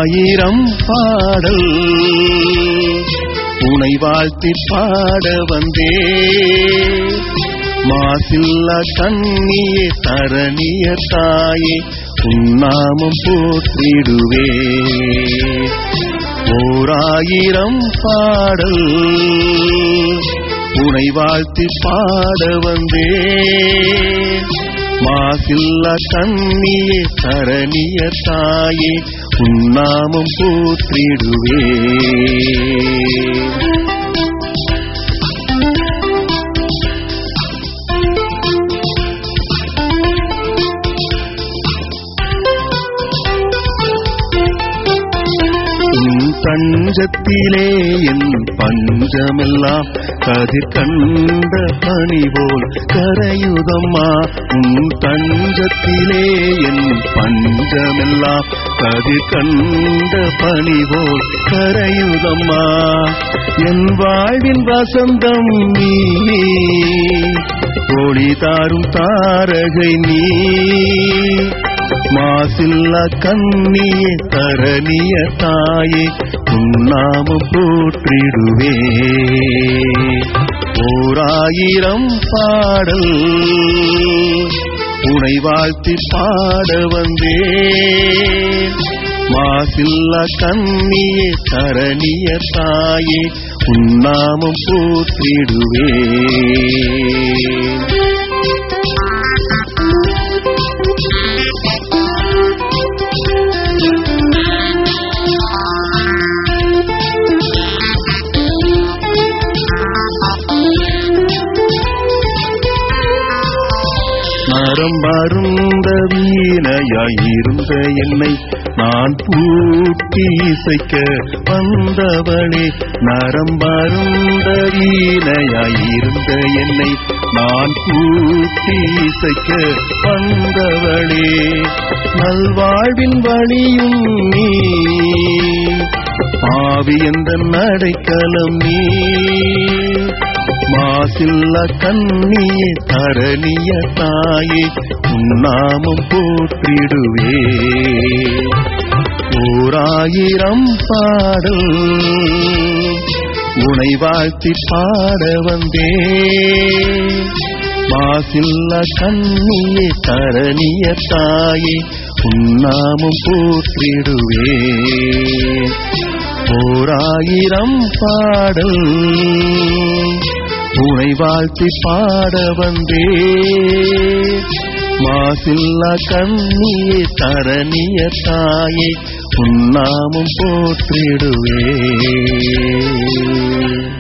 ஓராயிரம் பாடல் உனை வாழ்த்தி பாட வந்தே மாசில்லா கண்ணியே தரணிய தாயே உன்னாமம் போற்றிடுவே ஓராயிரம் பாடல் உனை வாழ்த்தி பாட வந்தே மாசில்லா கண்ணியே தரணிய தாயே உன்னாமம் போற்றிடுவே உன் தஞ்சத்திலே என் பஞ்சமெல்லாம் கதிர் கண்ட பணி போல் கரையுதம்மா உன் தஞ்சத்திலே என் பஞ்சமெல்லாம் கதிர் கண்ட பணி போல் கரையுதம்மா என் வாழ்வின் வசந்தம் நீ ஒளி தாரும் தாரகை நீ மாசில்லா கண்ணியே தரணிய தாயே உன்னாம போற்றிடுவே ஓராயிரம் பாடல் உனை வாழ்த்தி பாட வந்தே மாசில்லா கண்ணியே தரணிய தாயே உன்னாமம் போற்றிடுவே நரம்பருந்த வீணையாயிருந்த என்னை நான் பூட்டி இசைக்க வந்தவளே நரம்பருந்த வீணையாயிருந்த என்னை நான் பூட்டி இசைக்க வந்தவளே நல்வாழ்வின் வழியும் நீ ஆவி எந்த நடைக்கலம் நீ மாசில்ல கண்ணியே தரணிய தாயே உன்னாமம் போற்றிடுவே ஓராயிரம் பாடல் உனை வாழ்த்தி பாட வந்தே மாசில்ல கண்ணியே தரணிய தாயே உன்னாமம் போற்றிடுவே ஓராயிரம் பாடல் உனை வாழ்த்தி பாட வந்தே மாசில்லா கண்ணியே தரணிய தாயே உன்னாமும் போற்றிடுவே